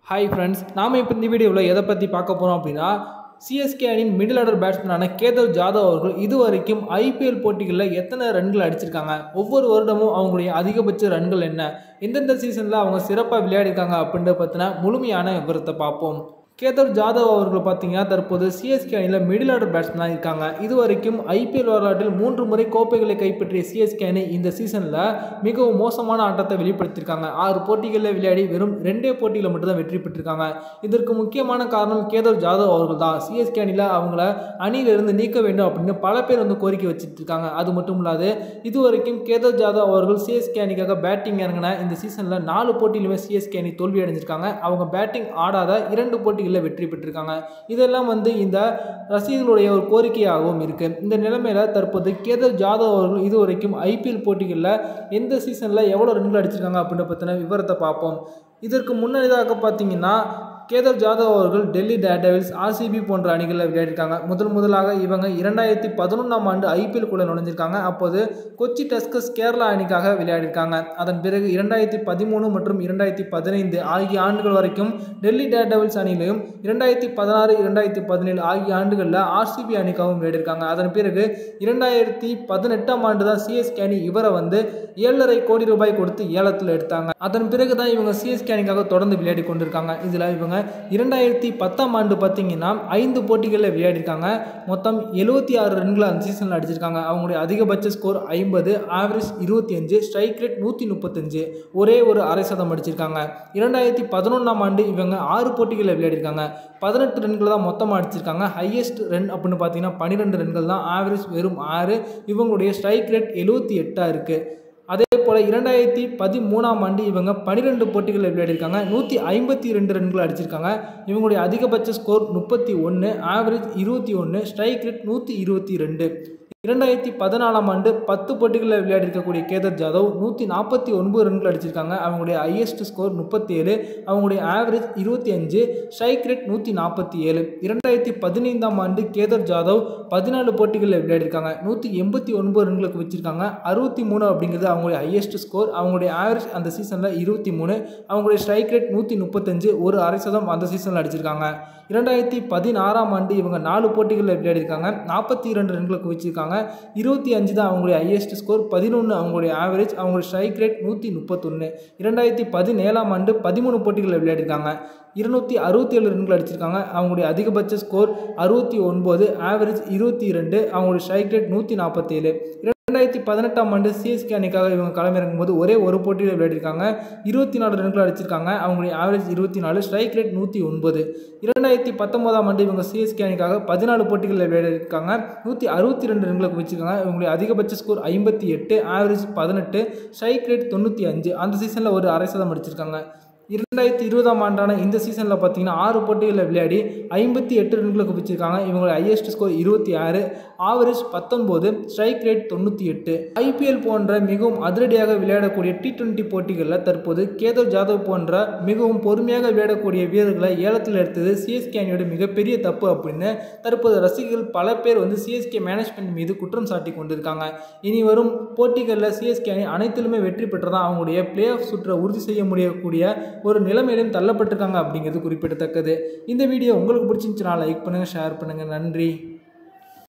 hi friends நாம் இப்போ இந்த வீடியோவில் எதை பற்றி பார்க்க போகிறோம் அப்படின்னா சிஎஸ்கே அணியின் மிடில் ஆர்டர் பேட்ஸ்மேனான கேதவ் ஜாதவ் அவர்கள் இதுவரைக்கும் ஐபிஎல் போட்டிகளில் எத்தனை ரன்கள் அடிச்சிருக்காங்க ஒவ்வொரு வருடமும் அவங்களுடைய அதிகபட்ச ரன்கள் என்ன எந்தெந்த சீசனில் அவங்க சிறப்பாக விளையாடிருக்காங்க அப்படின்றத பற்றின முழுமையான விவரத்தை பார்ப்போம் கேதர் ஜாதவ் அவர்கள் பார்த்தீங்கன்னா தற்போது சிஎஸ்கே அணியில் மிடில் ஆர்டர் பேட்ஸ்மேனாக இருக்காங்க இதுவரைக்கும் ஐபிஎல் வரலாற்றில் மூன்று முறை கோப்பைகளை கைப்பற்றிய சிஎஸ்கே அணி இந்த சீசனில் மிகவும் மோசமான ஆட்டத்தை வெளிப்படுத்தியிருக்காங்க ஆறு போட்டிகளில் விளையாடி வெறும் ரெண்டே போட்டியில் மட்டும்தான் வெற்றி பெற்றிருக்காங்க இதற்கு முக்கியமான காரணம் கேதர் ஜாதவ் அவர்கள் தான் சிஎஸ்கே அணியில் அவங்கள அணியிலிருந்து நீக்க வேண்டும் அப்படின்னு பல பேர் வந்து கோரிக்கை வச்சுட்டு இருக்காங்க அது மட்டும் இல்லாது இதுவரைக்கும் கேதர் ஜாதவ் அவர்கள் சிஎஸ்கே அணிக்காக பேட்டிங் இறங்கின இந்த சீசனில் நாலு போட்டியிலுமே சிஎஸ்கே அணி தோல்வி அடைஞ்சிருக்காங்க அவங்க பேட்டிங் ஆடாத இரண்டு போட்டிகளில் வெற்றி பெற்றிருக்காங்க இதெல்லாம் வந்து இந்த ரசிகர்களுடைய ஒரு கோரிக்கையாகவும் இருக்குது இந்த நிலைமையில் தற்போது கேதர் ஜாதவ் அவர்கள் இதுவரைக்கும் ஐபிஎல் போட்டிகளில் எந்த சீசனில் எவ்வளோ ரன்கள் அடிச்சிருக்காங்க அப்படின்ற பற்றின விவரத்தை பார்ப்போம் இதற்கு முன்னதாக பார்த்தீங்கன்னா கேதர் ஜாதவ் அவர்கள் டெல்லி டேர்டெவில்ஸ் ஆர்சிபி போன்ற அணிகளில் விளையாடிருக்காங்க முதல் முதலாக இவங்க இரண்டாயிரத்தி பதினொன்றாம் ஆண்டு ஐபிஎல் கூட நுழைஞ்சிருக்காங்க அப்போது கொச்சி டஸ்கஸ் கேரளா அணிக்காக விளையாடிருக்காங்க அதன் பிறகு இரண்டாயிரத்தி பதிமூணு மற்றும் இரண்டாயிரத்தி பதினைந்து ஆகிய ஆண்டுகள் வரைக்கும் டெல்லி டேர்டெவில்ஸ் அணியிலையும் இரண்டாயிரத்தி பதினாறு இரண்டாயிரத்தி பதினேழு ஆகிய ஆண்டுகளில் ஆர்சிபி அணிக்காகவும் விளையாடிருக்காங்க அதன் பிறகு இரண்டாயிரத்தி பதினெட்டாம் ஆண்டு தான் சிஎஸ்கே அணி இவரை வந்து ஏழரை கோடி ரூபாய் கொடுத்து ஏலத்தில் எடுத்தாங்க அதன் பிறகு தான் இவங்க சிஎஸ்கே அணிக்காக தொடர்ந்து விளையாடி கொண்டிருக்காங்க இதில் இவங்க இரண்டாயிரத்தி பத்தாம் ஆண்டு பார்த்தீங்கன்னா ஐந்து போட்டிகளில் விளையாடிருக்காங்க மொத்தம் எழுபத்தி ஆறு ரன்களை அந்த சீசனில் அடிச்சிருக்காங்க அவங்களுடைய அதிகபட்ச ஸ்கோர் ஐம்பது ஆவரேஜ் இருபத்தி அஞ்சு ஸ்ட்ரைக் ரேட் நூற்றி முப்பத்தஞ்சு ஒரே ஒரு அரை சதம் அடிச்சிருக்காங்க இரண்டாயிரத்தி பதினொன்றாம் ஆண்டு இவங்க ஆறு போட்டிகளில் விளையாடிருக்காங்க பதினெட்டு ரன்கள் தான் மொத்தமாக அடிச்சிருக்காங்க ஹையஸ்ட் ரன் அப்படின்னு பார்த்தீங்கன்னா பன்னிரெண்டு ரன்கள் தான் ஆவரேஜ் வெறும் ஆறு இவங்களுடைய ஸ்ட்ரைக் ரேட் எழுபத்தி எட்டாக இருக்குது அதே போல் இரண்டாயிரத்தி பதிமூணாம் ஆண்டு இவங்க பன்னிரெண்டு போட்டிகளில் விளையாடிருக்காங்க நூற்றி ஐம்பத்தி ரெண்டு ரன்கள் அடிச்சிருக்காங்க இவங்களுடைய அதிகபட்ச ஸ்கோர் முப்பத்தி ஒன்று ஆவரேஜ் இருபத்தி ஒன்று ஸ்ட்ரைக் ரேட் நூற்றி இருபத்தி ரெண்டு இரண்டாயிரத்தி பதினாலாம் ஆண்டு பத்து போட்டிகளில் விளையாடிருக்கக்கூடிய கேதர் ஜாதவ் நூற்றி நாற்பத்தி ஒன்பது ரன்கள் அடிச்சிருக்காங்க அவங்களுடைய ஹையஸ்ட் ஸ்கோர் முப்பத்தி ஏழு அவங்களுடைய ஆவரேஜ் இருபத்தி அஞ்சு ஸ்ட்ரைக் ரேட் நூற்றி நாற்பத்தி ஏழு இரண்டாயிரத்தி பதினைந்தாம் ஆண்டு கேதர் ஜாதவ் பதினாலு போட்டிகளில் விளையாடிருக்காங்க நூற்றி எண்பத்தி ஒன்பது ரன்களுக்கு வச்சிருக்காங்க அறுபத்தி மூணு அப்படிங்கிறது அவங்களுடைய ஹையஸ்ட் ஸ்கோர் அவங்களுடைய ஆவரேஜ் அந்த சீசனில் இருபத்தி மூணு அவங்களுடைய ஸ்ட்ரைக் ரேட் நூற்றி முப்பத்தஞ்சு ஒரு அரை சதம் அந்த சீசனில் அடிச்சிருக்காங்க இரண்டாயிரத்தி பதினாறாம் ஆண்டு இவங்க நாலு போட்டிகளில் விளையாடிருக்காங்க நாற்பத்தி இரண்டு ரன்களுக்கு வச்சிருக்காங்க இருபத்தி அஞ்சு தான் அவங்களுடைய ஹையஸ்ட் ஸ்கோர் பதினொன்று அவங்களுடைய ஆவரேஜ் அவங்களுடைய ஸ்ட்ரைக் ரேட் நூற்றி முப்பத்தொன்று இரண்டாயிரத்தி பதினேழாம் ஆண்டு பதிமூணு போட்டிகளில் விளையாடிருக்காங்க இருநூற்றி அறுபத்தி ஏழு ரன்கள் அடிச்சிருக்காங்க அவங்களுடைய அதிகபட்ச ஸ்கோர் அறுபத்தி ஒன்பது ஆவரேஜ் இருபத்தி ரெண்டு அவங்களுடைய ஸ்ட்ரைக் ரேட் நூற்றி நாற்பத்தேழு ரெண்டாயிரத்தி பதினெட்டாம் ஆண்டு சிஎஸ்கே அணிக்காக இவங்க களமிறங்கும் போது ஒரே ஒரு போட்டியில் விளையாடிருக்காங்க இருபத்தி நாலு ரன்கள் அடிச்சிருக்காங்க அவங்களுடைய ஆவரேஜ் இருபத்தி நாலு ஸ்ட்ரைக் ரேட் நூற்றி ஒன்பது இரண்டாயிரத்தி பத்தொன்பதாம் ஆண்டு இவங்க சிஎஸ்கே அணிக்காக பதினாலு போட்டிகளில் விளையாடிருக்காங்க நூற்றி அறுபத்தி ரெண்டு ரன்களுக்கு வச்சிருக்காங்க இவங்களுடைய அதிகபட்ச ஸ்கோர் ஐம்பத்தி எட்டு ஆவரேஜ் பதினெட்டு ஸ்ட்ரைக் ரேட் தொண்ணூற்றி அஞ்சு அந்த சீசனில் ஒரு அரை சதம் அடிச்சிருக்காங்க இரண்டாயிரத்தி இருபதாம் ஆண்டான இந்த சீசனில் பார்த்தீங்கன்னா ஆறு போட்டிகளில் விளையாடி ஐம்பத்தி எட்டு ரன்களுக்கு வச்சிருக்காங்க இவங்களோட ஹையஸ்ட் ஸ்கோர் இருபத்தி ஆறு ஆவரேஜ் பத்தொன்பது ஸ்ட்ரைக் ரேட் தொண்ணூற்றி எட்டு ஐபிஎல் போன்ற மிகவும் அதிரடியாக விளையாடக்கூடிய டி டுவெண்ட்டி போட்டிகளில் தற்போது கேதவ் ஜாதவ் போன்ற மிகவும் பொறுமையாக விளையாடக்கூடிய வீரர்களை ஏலத்தில் எடுத்தது சிஎஸ்கே அணியோட மிகப்பெரிய தப்பு அப்படின்னு தற்போது ரசிகர்கள் பல பேர் வந்து சிஎஸ்கே மேனேஜ்மெண்ட் மீது குற்றம் சாட்டி கொண்டிருக்காங்க இனி வரும் போட்டிகளில் சிஎஸ்கே அணி அனைத்திலுமே வெற்றி பெற்றதான் அவங்களுடைய பிளே ஆஃப் சுற்றை உறுதி செய்ய முடியக்கூடிய ஒரு நிலைமையிலும் தள்ளப்பட்டிருக்காங்க அப்படிங்கிறது குறிப்பிடத்தக்கது இந்த வீடியோ உங்களுக்கு பிடிச்சிருந்துச்சுன்னா லைக் பண்ணுங்கள் ஷேர் பண்ணுங்கள் நன்றி